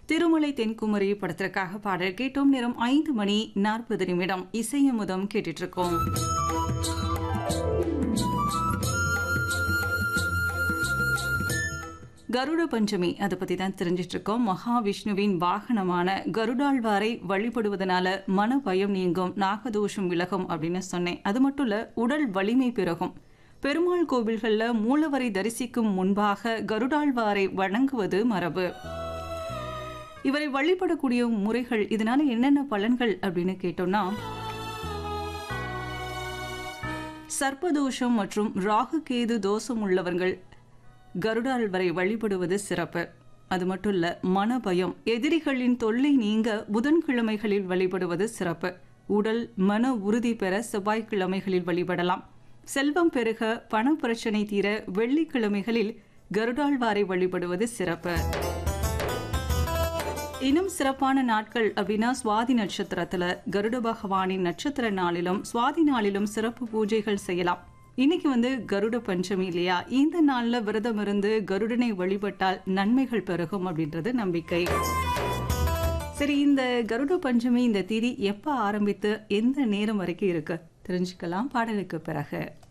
திருமலை தென்குமரி படத்திற்காக பாடல் கேட்டோம் நேரம் ஐந்து மணி நாற்பது நிமிடம் இசையமுதம் கேட்டுட்டு இருக்கோம் கருட பஞ்சமி அதை பத்தி தான் தெரிஞ்சிட்டு இருக்கோம் மகாவிஷ்ணுவின் வாகனமான கருடாழ்வாரை வழிபடுவதனால மன பயம் நீங்கும் நாகதோஷம் விலகும் அப்படின்னு சொன்னேன் அது மட்டும் இல்ல உடல் வலிமை பெருகும் பெருமாள் கோவில்கள்ல மூலவரை தரிசிக்கும் முன்பாக கருடாழ்வாரை வணங்குவது மரபு இவரை வழிபடக்கூடிய முறைகள் இதனால என்னென்ன பலன்கள் அப்படின்னு கேட்டோம்னா சர்ப்பதோஷம் மற்றும் ராகு கேது தோஷம் உள்ளவர்கள் கருடாழ்வரை வழிபடுவது சிறப்பு அது மட்டும் இல்ல மனபயம் எதிரிகளின் தொல்லை நீங்க புதன்கிழமைகளில் வழிபடுவது சிறப்பு உடல் மன உறுதி பெற செவ்வாய்க்கிழமைகளில் வழிபடலாம் செல்வம் பெருக பண பிரச்சனை தீர வெள்ளிக்கிழமைகளில் கருடாழ்வாரை வழிபடுவது சிறப்பு இன்னும் சிறப்பான நாட்கள் அப்படின்னா சுவாதி நட்சத்திரத்துல கருட பகவானின் நட்சத்திர நாளிலும் சுவாதி நாளிலும் சிறப்பு பூஜைகள் செய்யலாம் இன்னைக்கு வந்து கருட பஞ்சமி இல்லையா இந்த நாள்ல விரதம் இருந்து கருடனை வழிபட்டால் நன்மைகள் பெருகும் அப்படின்றது நம்பிக்கை சரி இந்த கருட பஞ்சமி இந்த திதி எப்ப ஆரம்பித்து எந்த நேரம் வரைக்கும் இருக்கு தெரிஞ்சுக்கலாம் பாடலுக்கு பிறகு